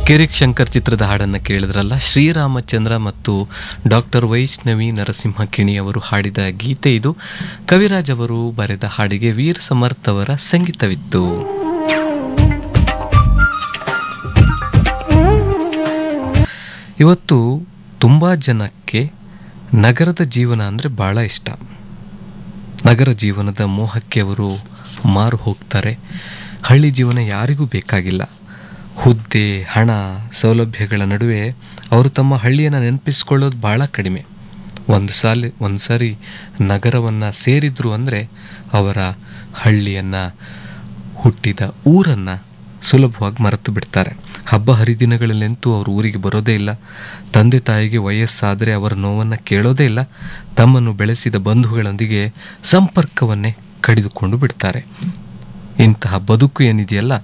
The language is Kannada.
ಕಿರಿಕ್ ಶಂಕರ್ ಚಿತ್ರದ ಹಾಡನ್ನು ಕೇಳಿದ್ರಲ್ಲ ಶ್ರೀರಾಮಚಂದ್ರ ಮತ್ತು ಡಾಕ್ಟರ್ ವೈಷ್ಣವಿ ನರಸಿಂಹ ಕಿಣಿ ಅವರು ಹಾಡಿದ ಗೀತೆ ಇದು ಕವಿರಾಜ್ ಅವರು ಬರೆದ ಹಾಡಿಗೆ ವೀರ್ ಸಮರ್ಥ್ ಅವರ ಸಂಗೀತವಿತ್ತು ಇವತ್ತು ತುಂಬ ಜನಕ್ಕೆ ನಗರದ ಜೀವನ ಅಂದರೆ ಭಾಳ ಇಷ್ಟ ನಗರ ಜೀವನದ ಮೋಹಕ್ಕೆ ಅವರು ಮಾರು ಹೋಗ್ತಾರೆ ಹಳ್ಳಿ ಜೀವನ ಯಾರಿಗೂ ಬೇಕಾಗಿಲ್ಲ ಹುದ್ದೆ ಹಣ ಸೌಲಭ್ಯಗಳ ನಡುವೆ ಅವರು ತಮ್ಮ ಹಳ್ಳಿಯನ್ನು ನೆನಪಿಸ್ಕೊಳ್ಳೋದು ಭಾಳ ಕಡಿಮೆ ಒಂದು ಸಾಲಿ ಒಂದು ಸಾರಿ ನಗರವನ್ನು ಸೇರಿದ್ರು ಅಂದರೆ ಅವರ ಹಳ್ಳಿಯನ್ನು ಹುಟ್ಟಿದ ಊರನ್ನು ಸುಲಭವಾಗಿ ಮರೆತು ಬಿಡ್ತಾರೆ ಹಬ್ಬ ಹರಿದಿನಗಳಲ್ಲಂತೂ ಅವರು ಊರಿಗೆ ಬರೋದೇ ಇಲ್ಲ ತಂದೆ ತಾಯಿಗೆ ವಯಸ್ಸಾದರೆ ಅವರ ನೋವನ್ನು ಕೇಳೋದೇ ಇಲ್ಲ ತಮ್ಮನ್ನು ಬೆಳೆಸಿದ ಬಂಧುಗಳೊಂದಿಗೆ ಸಂಪರ್ಕವನ್ನೇ ಕಡಿದುಕೊಂಡು ಬಿಡ್ತಾರೆ ಇಂತಹ ಬದುಕು ಏನಿದೆಯಲ್ಲ